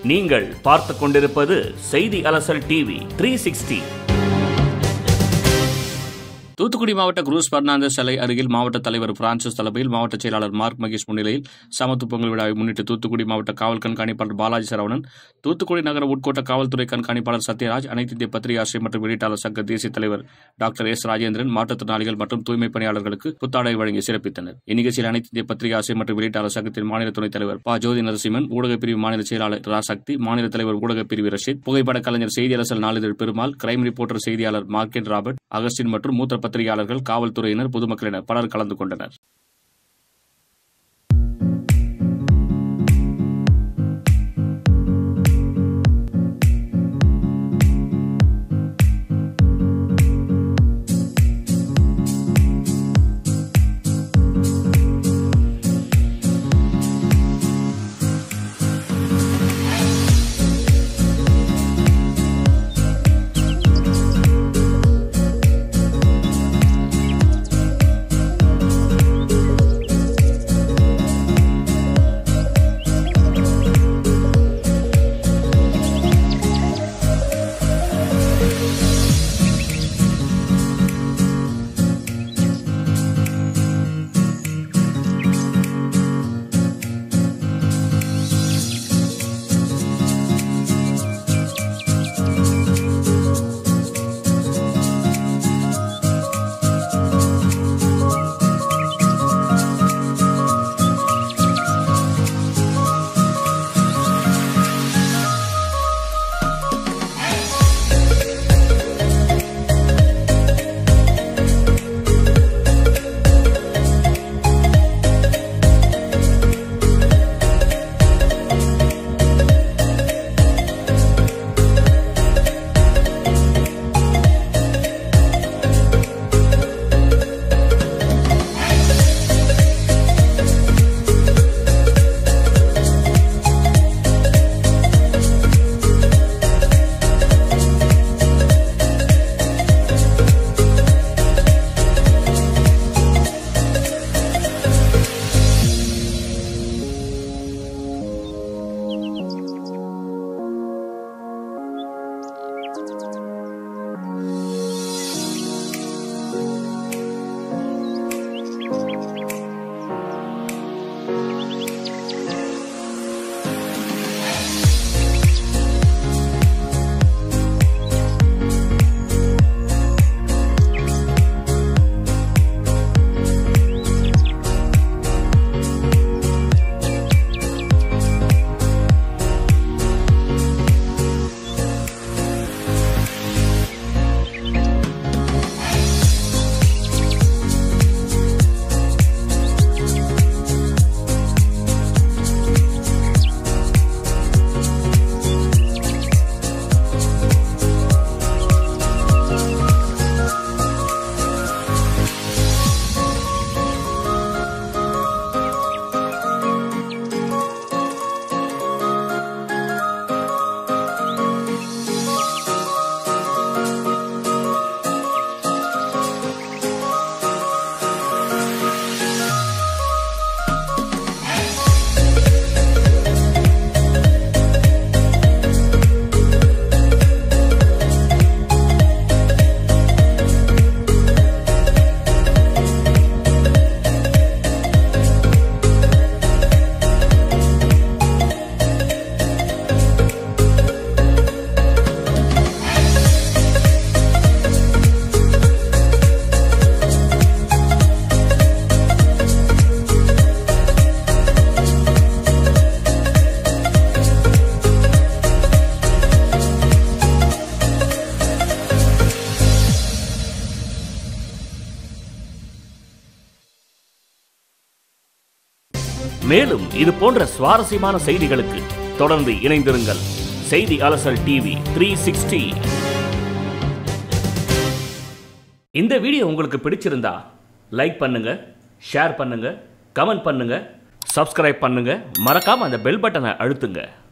நீங்கள் பார்த்து கொண்டிருப்பது செய்தி அலசல் டிவி த்ரீ சிக்ஸ்டி தூத்துக்குடி மாவட்ட குரூஸ் பெர்னாந்தஸ் சிலை அருகில் மாவட்ட தலைவர் பிரான்சிஸ் தலைமையில் மாவட்ட செயலாளர் மார்க் மகேஷ் முன்னிலையில் சமத்து பொங்கல் விழாவை முன்னிட்டு தூத்துக்குடி மாவட்ட காவல் கண்காணிப்பாளர் பாலாஜி சரவணன் தூத்துக்குடி நகர உட்கோட்ட காவல்துறை கண்காணிப்பாளர் சத்யராஜ் அனைத்து இந்திய பத்திரிகை ஆசிரியர் மற்றும் வெளியீட்டாளர் சங்க தேசிய தலைவர் டாக்டர் எஸ் ராஜேந்திரன் மாற்றுத்திறனாளிகள் மற்றும் தூய்மை பணியாளர்களுக்கு புத்தாடை வழங்கி சிறப்பித்தனர் இந்நிகழ்ச்சியில் அனைத்து இந்திய பத்திரிகை ஆசிரியர் மற்றும் வெளியீட்டாளர் சங்கத்தின் மாநில துணைத் தலைவர் ப ஜோதி நரசிம்மன் ஊடகப் பிரிவு மாநில செயலாளர் ரா சக்தி மாநில தலைவர் ஊடகப் பிரிவு ரஷீத் புகைப்பட கலைஞர் செய்தியரசல் நாளிதழ் பெருமாள் கிரைம் ரிப்போர்ட்டர் செய்தியாளர் மார்க்கெட் ராபர்ட் அகஸ்டின் மற்றும் மூத்த பத்திரிகையாளர்கள் காவல்துறையினர் பொதுமக்கள் என பலர் கலந்து கொண்டனர் மேலும் இது போன்ற சுவாரஸ்யமான செய்திகளுக்கு தொடர்ந்து இணைந்திருங்கள் செய்தி அலசல் டிவி த்ரீ சிக்ஸ்டி இந்த வீடியோ உங்களுக்கு பிடிச்சிருந்தா லைக் பண்ணுங்க ஷேர் பண்ணுங்க கமெண்ட் பண்ணுங்க சப்ஸ்கிரைப் பண்ணுங்க மறக்காம அந்த பெல் பட்டனை அழுத்துங்க